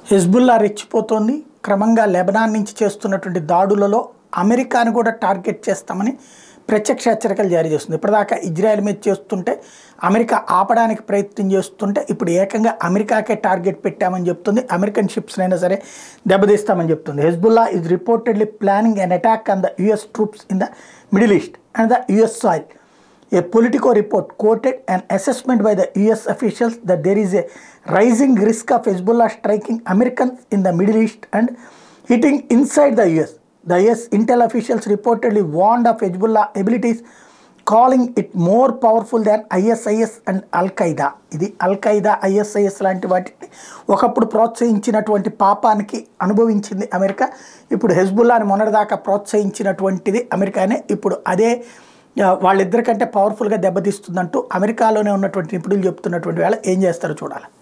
Hezbollah రెచ్చిపోతోంది క్రమంగా Lebanon నుంచి చేస్తున్నటువంటి దాడులలో అమెరికాను కూడా టార్గెట్ చేస్తామని ప్రత్యక్ష హెచ్చరికలు జారీ చేస్తుంది ఇప్పటిదాకా ఇజ్రాయెల్ మీద చేస్తుంటే అమెరికా ఆపడానికి ప్రయత్నం చేస్తుంటే ఇప్పుడు ఏకంగా అమెరికాకే టార్గెట్ పెట్టామని చెప్తుంది అమెరికన్ షిప్స్ అయినా సరే దెబ్బతీస్తామని చెప్తుంది Hezbollah is reportedly planning an attack on the US troops in the middle east and the US soil A Politico report quoted an assessment by the US officials that there is a rising risk of Hezbollah striking Americans in the Middle East and hitting inside the US. The US intel officials reportedly warned of Hezbollah abilities, calling it more powerful than ISIS and Al Qaeda. ఇది అల్ Qaeda ISIS లాంటి వాటిని ఒకప్పుడు ప్రోత్సహించినటువంటి పాపానికి అనుభవించింది America ఇప్పుడు హెజ్బుల్లాని మొన్నటిదాకా ప్రోత్సహించినటువంటిది అమెరికానే ఇప్పుడు అదే ఆ, వాళ్ళిద్దరికంటే పవర్ఫుల్గా దెబ్బతీస్తుందంటూ అమెరికాలోనే ఉన్నటువంటి నిపుణులు చెప్తున్నటువంటి వేళ ఏం చేస్తారో చూడాలి